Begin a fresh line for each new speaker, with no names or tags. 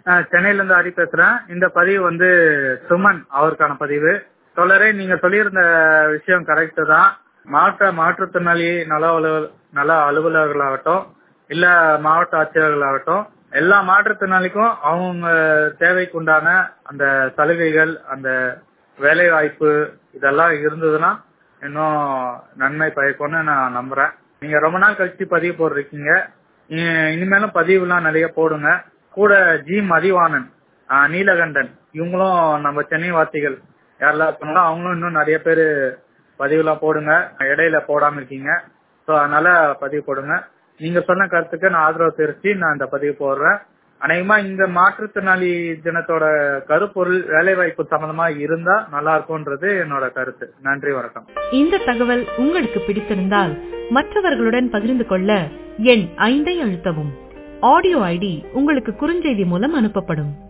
அஹ், சென்னையில இருந்து ஹரி பேசுறேன் இந்த பதிவு வந்து சுமன் அவருக்கான பதிவு தொடரே நீங்க சொல்லியிருந்த விஷயம் கரெக்ட் தான் மாவட்ட மாற்றுத்திறனாளி நல அலுவல் நல அலுவலர்களாகட்டும் இல்ல மாவட்ட ஆட்சியர்களாகட்டும் எல்லா மாற்றுத்திறனாளிக்கும் அவங்க தேவைக்கு உண்டான அந்த சலுகைகள் அந்த வேலை வாய்ப்பு இதெல்லாம் இருந்ததுன்னா இன்னும் நன்மை பயக்கும்னு நான் நம்புறேன் நீங்க ரொம்ப நாள் கழிச்சு பதிவு போடுறீங்க இ- இனிமேலும் பதிவுலாம் நிறைய போடுங்க கூட ஜி மதிவாணன் ஆஹ் நீலகண்டன் இவங்களும் நம்ம சென்னை வாசிகள் யாரெல்லாம் இருக்காங்களோ அவங்களும் இன்னும் நிறைய பேர் பதிவுலாம் போடுங்க இடையில போடாம இருக்கீங்க ஸோ அதனால பதிவு போடுங்க நீங்க சொன்ன கருத்துக்கு நான் ஆதரவு தெரிவிச்சு நான் இந்த பதிவு போடுறேன் அநேகமா இந்த மாற்றுத்திறனாளி தினத்தோட கருப்பொருள் வேலைவாய்ப்பு சம்பந்தமா இருந்தா நல்லா இருக்கும்ன்றது என்னோட கருத்து நன்றி வணக்கம்
இந்த தகவல் உங்களுக்கு பிடித்திருந்தால் மற்றவர்களுடன் பகிர்ந்து கொள்ள எண் ஐந்தை அழுத்தவும் ஆடியோ ஐடி உங்களுக்கு குறுஞ்செய்தி மூலம் அனுப்பப்படும்